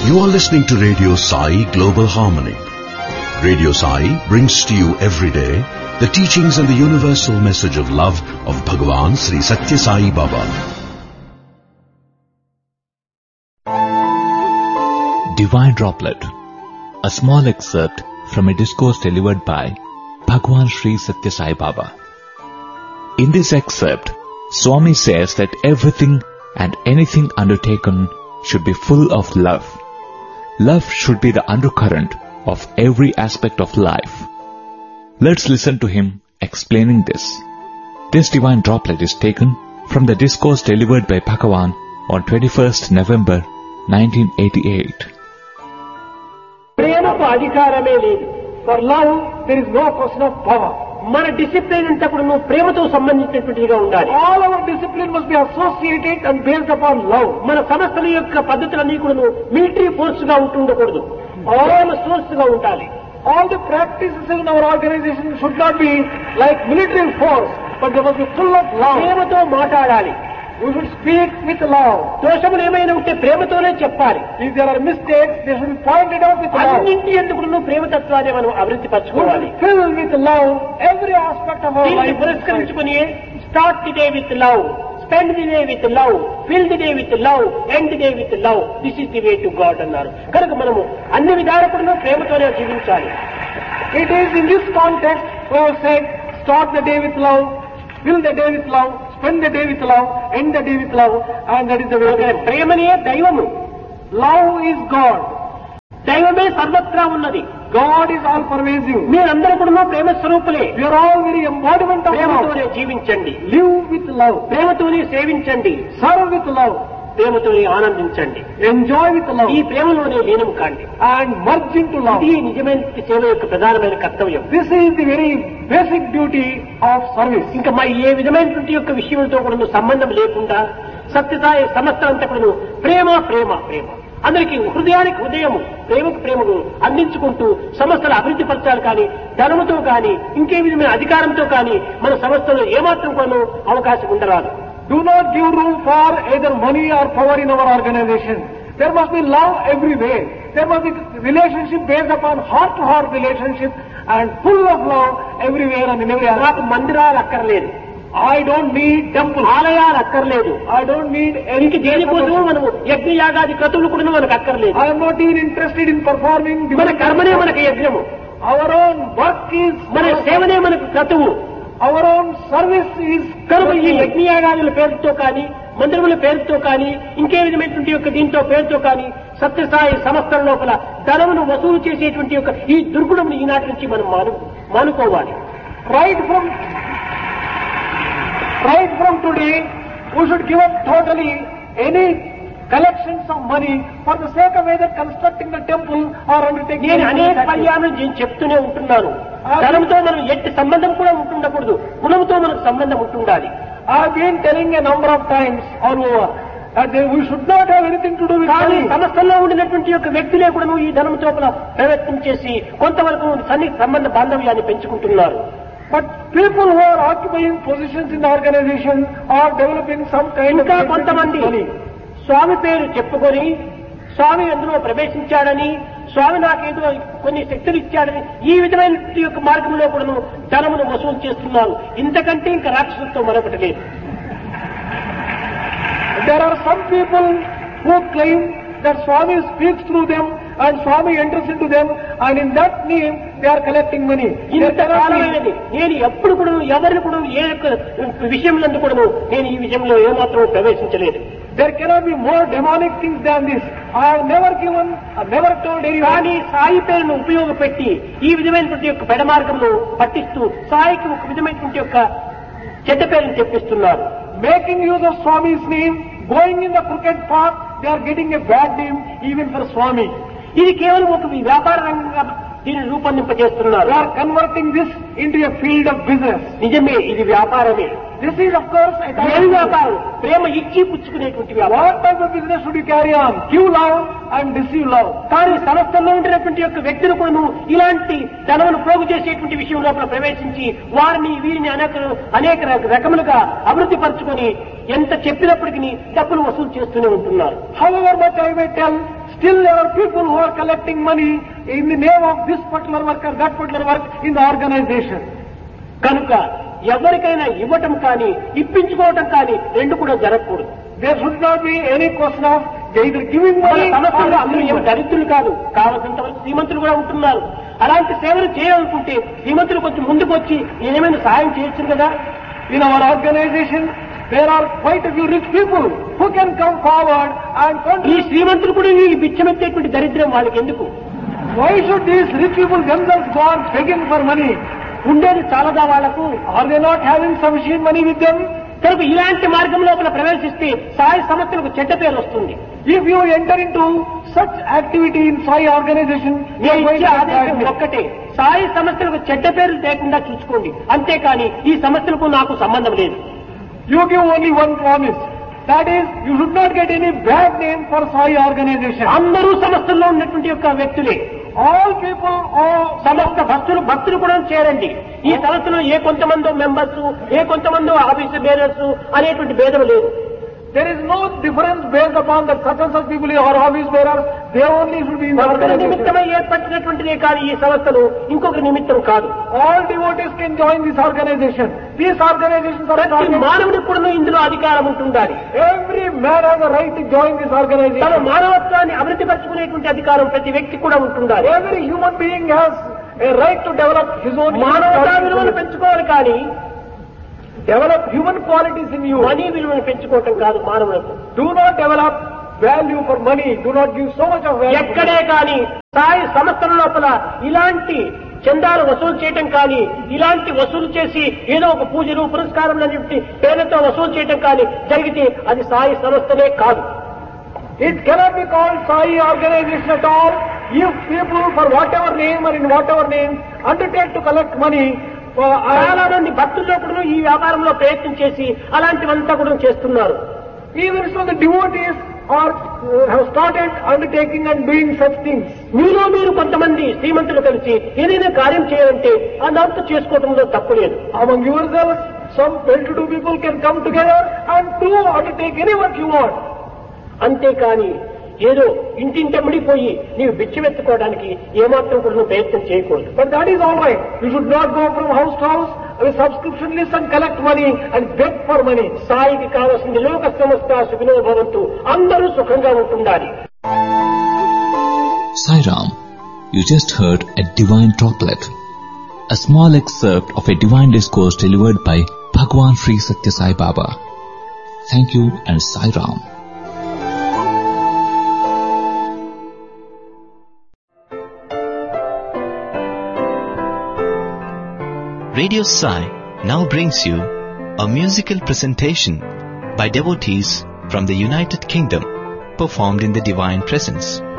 You are listening to Radio Sai Global Harmony. Radio Sai brings to you every day the teachings and the universal message of love of Bhagavan Sri Satya Sai Baba. Divine Droplet, a small excerpt from a discourse delivered by Bhagwan Sri Satya Sai Baba. In this excerpt, Swami says that everything and anything undertaken should be full of love. Love should be the undercurrent of every aspect of life. Let's listen to him explaining this. This divine droplet is taken from the discourse delivered by Bhagavan on 21st November 1988. ప్రేమకు అధికారమే లేదు For love, there is no question of power. మన discipline అంతా కూడా నువ్వు ప్రేమతో సంబంధించినటువంటిదిగా ఉండాలి All our discipline must be associated and based upon love. మన సంస్థల యొక్క పద్ధతులన్నీ కూడా నువ్వు మిలిటరీ ఫోర్స్ గా ఉంటూ ఉండకూడదు ప్రేమ సోర్స్ గా ఉండాలి All the practices in our organization should not be like military force, but they must be full of love. ప్రేమతో మాట్లాడాలి We should speak with love. దోషములు ఏమైనా ఉంటే ప్రేమతోనే చెప్పాలి If there are mistakes, they should be pointed out with love. అన్నింటి ఎందుకు నువ్వు ప్రేమతత్వాన్ని మనం అభివృద్ధి We పరచుకోవాలి should fill with love every aspect of our దీన్ని life. పురస్కరించుకుని start the day with love spend the day with love fill the day with love end the day with love this is the way to God అన్నారు కనుక మనము అన్ని విధాలు కూడా ప్రేమతోనే జీవించాలి It is in this context we have said, start the day with love, fill the day with love, spend the day with love, end the day with love, and that is the way. కనుక to go. ప్రేమనే దైవము Love is God. దైవమే సర్వత్రా ఉన్నది God is all pervasive. మీరందరూ కూడా ప్రేమ స్వరూపులే We are all very embodiment of love. ప్రేమతోనే జీవించండి Live with love. ప్రేమతోనే సేవించండి Serve with love. ప్రేమతోనే ఆనందించండి Enjoy with love. ఈ ప్రేమలోనే లీనం కాండి And merge into love. ఇది నిజమైన సేవ యొక్క ప్రధానమైన కర్తవ్యం This is the very basic duty of service. ఇంకా మా ఏ విధమైనటువంటి యొక్క విషయంతో కూడా నువ్వు సంబంధం లేకుండా సత్యసాయి సంస్థ అంతా కూడా నువ్వు ప్రేమ ప్రేమ ప్రేమ అందరికీ హృదయానికి హృదయము ప్రేమకు ప్రేమను అందించుకుంటూ సంస్థలు అభివృద్ధి పరచాలి కానీ ధనముతో కానీ ఇంకే విధమైన అధికారంతో కానీ మన సంస్థలో ఏమాత్రం కూడా అవకాశం ఉండరాదు Do not give room for either money or power in our organization. There must be love everywhere. There must be relationship based upon heart-to-heart relationship and full of love everywhere and in every నాకు aspect. మందిరాలు అక్కర్లేదు I don't need temple. ఆలయాలు అక్కర్లేదు I don't need ఇంక any దేనికోసం మనము యజ్ఞ యాగాది క్రతువులు కూడా మనకు అక్కర్లేదు I am not even interested in performing మన divine కర్మనే service. మనకు యజ్ఞము Our own work is మన సేవనే మనకు క్రతువు our own service is కనుక ఈ యజ్ఞయాగాదుల పేరుతో కానీ మందిరముల పేరుతో కానీ ఇంకే విధమైనటువంటి యొక్క దీంతో పేరుతో కానీ సత్యసాయి సంస్థల లోపల ధనమును వసూలు చేసేటువంటి యొక్క ఈ దుర్గుణం ఈనాటి నుంచి మనం మాను మానుకోవాలి right from right from today we should give up totally any collections of money for the sake of either constructing the temple or undertaking నేను any అనేక activity. పర్యాలను నేను చెప్తూనే ఉంటున్నాను ధనంతో మనం ఎట్టి సంబంధం కూడా ఉంటుండకూడదు గుణంతో మనకు సంబంధం ఉంటుండాలి I have been telling a number of times all over that they- we should not have anything to do with కానీ money. సంస్థల్లో ఉండినటువంటి యొక్క వ్యక్తులే కూడా ఈ ధనం చోపల ప్రయత్నం చేసి కొంతవరకు సన్నిహిత సంబంధ బాంధవ్యాన్ని పెంచుకుంటున్నారు But people who are occupying positions in the organization are developing some kind of ఇంకా relationship with కొంతమంది money. స్వామి పేరు చెప్పుకొని స్వామి అందులో ప్రవేశించాడని స్వామి నాకేదో కొన్ని శక్తులు ఇచ్చాడని ఈ విధమైన యొక్క మార్గంలో కూడా ధనమును వసూలు చేస్తున్నారు ఇంతకంటే ఇంకా రాక్షసులతో మరొకటి లేదు There are some people who claim that Swami speaks through them and Swami enters into them and in that name they are collecting money. There ఇంత cannot కాలమైనది be, నేను ఎప్పుడు కూడా ఎవరిని కూడా ఏ యొక్క విషయంలో కూడా నేను ఈ విషయంలో ఏమాత్రం ప్రవేశించలేదు there cannot be more demonic things than this. I have never given, I have never told కానీ anyone. సాయి పేరును ఉపయోగపెట్టి ఈ విధమైనటువంటి యొక్క పెడ మార్గంలో పట్టిస్తూ సాయికి ఒక విధమైనటువంటి యొక్క చెడ్డ పేరును తెప్పిస్తున్నారు Making use of Swami's name, going in the crooked path, they are getting a bad name even for Swami. ఇది కేవలం ఒక వ్యాపార రంగంగా దీన్ని రూపొందింపజేస్తున్నారు They are converting this into a field of business. నిజమే ఇది వ్యాపారమే This is of course a type ఏమి of వ్యాపారం ప్రేమ ఇచ్చి పుచ్చుకునేటువంటి వ్యాపారం What type of business should you carry on? Give love and deceive love. కానీ సంస్థల్లో ఉండినటువంటి యొక్క వ్యక్తులు కూడా ఇలాంటి ధనమును పోగు చేసేటువంటి విషయం లోపల ప్రవేశించి వారిని వీరిని అనేక అనేక రక- రకములుగా అభివృద్ధి పరచుకొని ఎంత చెప్పినప్పటికీ డబ్బులు వసూలు చేస్తూనే ఉంటున్నారు However much I may tell, Still there are people who are collecting money in the name of this particular work or that particular work in the organization. కనుక ఎవరికైనా ఇవ్వటం కానీ ఇప్పించుకోవటం కానీ రెండు కూడా జరగకూడదు There should not be any question of either giving మన money సమస్యలు or అందరూ receiving ఏం money. దరిద్రులు కాదు కావలసినంత వరకు శ్రీమంతులు కూడా ఉంటున్నారు అలాంటి సేవలు చేయాలనుకుంటే శ్రీమంతులు కొంచెం ముందుకు వచ్చి ఏమైనా సహాయం చేయొచ్చు కదా In our organization, there are quite a few rich people who can come forward and ఈ contribute. శ్రీమంతులు కూడా ఈ బిచ్చమెత్తేటువంటి దరిద్రం వాళ్ళకి ఎందుకు Why should these rich people themselves go on begging for money? ఉండేది చాలదా వాళ్లకు Are they not having sufficient money with them? కనుక ఇలాంటి మార్గం లోపల ప్రవేశిస్తే సాయి సంస్థలకు చెడ్డ పేరు వస్తుంది If you enter into such activity in Sai organization, you నేను are going ఇచ్చే to ఆదేశం get bad ఒక్కటే సాయి సంస్థలకు చెడ్డ పేరు లేకుండా చూసుకోండి అంతేకాని ఈ సమస్యలకు నాకు సంబంధం లేదు You give only one promise. That is, you should not get any bad name for Sai organization. అందరూ సంస్థల్లో ఉన్నటువంటి యొక్క వ్యక్తులే All people, all సమస్త భక్తులు భక్తులు కూడా చేరండి ఈ సంస్థలో ఏ కొంతమందో మెంబర్స్ ఏ కొంతమందో ఆఫీసు బేరర్స్ అనేటువంటి భేదం లేదు there is no difference based upon that such and such people are office bearers. They only should be in the భక్తుల organization. నిమిత్తమై ఏర్పరిచినటువంటిదే కానీ ఈ సంస్థలు ఇంకొక నిమిత్తం కాదు All devotees can join this organization. These organizations are ప్రతి started. మానవుడికి కూడా ఇందులో అధికారం ఉంటుండాలి Every man has a right to join this తన organization. మానవత్వాన్ని అభివృద్ధి పరచుకునేటువంటి అధికారం ప్రతి వ్యక్తి కూడా ఉంటుండాలి Every human being has a right to develop his own మానవతా విలువను individuality. పెంచుకోవాలి కానీ Develop human qualities in you. Money విలువను పెంచుకోవటం కాదు మానవులకు Do not develop value for money. Do not give so much of value. ఎక్కడే కానీ సాయి సంస్థల లోపల ఇలాంటి చందాలు వసూలు చేయటం కానీ ఇలాంటి వసూలు చేసి ఏదో ఒక పూజలు పురస్కారం అని చెప్పి పేరుతో వసూలు చేయటం కానీ జరిగితే అది సాయి సంస్థనే కాదు It cannot be called Sai organization at all if people for whatever name or in whatever name undertake to collect money. Uh, చాలా and మంది భక్తుల్లో కూడా ఈ వ్యాపారంలో ప్రయత్నం చేసి అలాంటివంతా కూడా చేస్తున్నారు even so the devotees are uh, have started undertaking and doing such things. మీలో మీరు కొంతమంది శ్రీమంతులు కలిసి ఏదైనా కార్యం చేయాలంటే ఆ దాంతో చేసుకోవడంలో తప్పు లేదు Among yourselves, some well-to-do people can come together and do undertake any work you want. అంతేకాని ఏదో ఇంటింటమిడిపోయి నీవు బిచ్చమెత్తుకోవడానికి ఏమాత్రం కూడా నువ్వు ప్రయత్నం చేయకూడదు But that is all right. You should not go from house to house with subscription list and collect money and beg for money. సాయికి కావాల్సింది లోక సంస్థ సుఖినో భవంతు అందరూ సుఖంగా ఉంటుండాలి Sai Ram, you just heard a divine droplet, a small excerpt of a divine discourse delivered by Bhagwan Sri Satya Sai Baba. Thank you and Sai Ram. Radio Sai now brings you a musical presentation by devotees from the United Kingdom performed in the Divine Presence.